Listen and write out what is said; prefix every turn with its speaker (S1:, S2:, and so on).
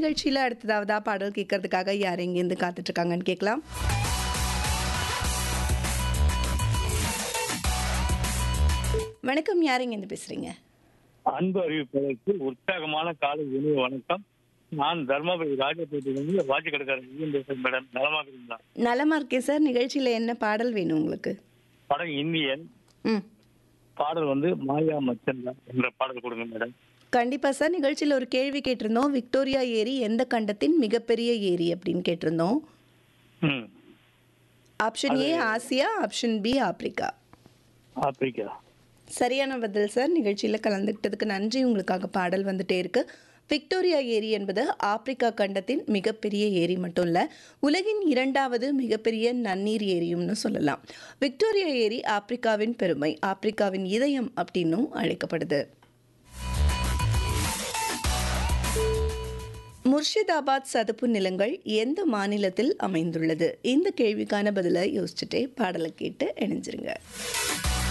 S1: நிகழ்ச்சியில் அடுத்ததாவதா பாடல் கேட்கறதுக்காக யார் எங்கேருந்து காத்துட்டு இருக்காங்கன்னு கேட்கலாம் வணக்கம் யார் எங்கேருந்து பேசுறீங்க
S2: அன்பு அறிவிப்பதற்கு உற்சாகமான காலை இனிய வணக்கம் நான் தர்மபுரி ராஜபேட்டையிலிருந்து வாட்சி கடைக்காரர் ஐயன் பேசுறேன் மேடம் நலமாக இருந்தா
S1: நலமா இருக்கேன் சார் நிகழ்ச்சியில் என்ன பாடல் வேணும் உங்களுக்கு
S2: படம் இந்தியன்
S1: ம்
S2: பாடல் வந்து மாயா மச்சன்ல என்ற பாடல் கொடுங்க மேடம்
S1: கண்டிப்பா சார் நிகழ்ச்சியில் ஒரு கேள்வி கேட்டிருந்தோம் விக்டோரியா ஏரி எந்த கண்டத்தின் மிகப்பெரிய ஏரி அப்படின்னு கேட்டிருந்தோம்
S2: ம்
S1: option A Asia option B Africa
S2: Africa
S1: சரியான பதில் சார் நிகழ்ச்சியில் கலந்துக்கிட்டதுக்கு நன்றி உங்களுக்காக பாடல் வந்துட்டே இருக்கு விக்டோரியா ஏரி என்பது ஆப்பிரிக்கா கண்டத்தின் மிகப்பெரிய ஏரி மட்டும் இல்லை உலகின் இரண்டாவது மிகப்பெரிய நன்னீர் ஏரியும்னு சொல்லலாம் விக்டோரியா ஏரி ஆப்பிரிக்காவின் பெருமை ஆப்பிரிக்காவின் இதயம் அப்படின்னும் அழைக்கப்படுது முர்ஷிதாபாத் சதுப்பு நிலங்கள் எந்த மாநிலத்தில் அமைந்துள்ளது இந்த கேள்விக்கான பதிலை யோசிச்சுட்டே பாடலை கேட்டு இணைஞ்சிருங்க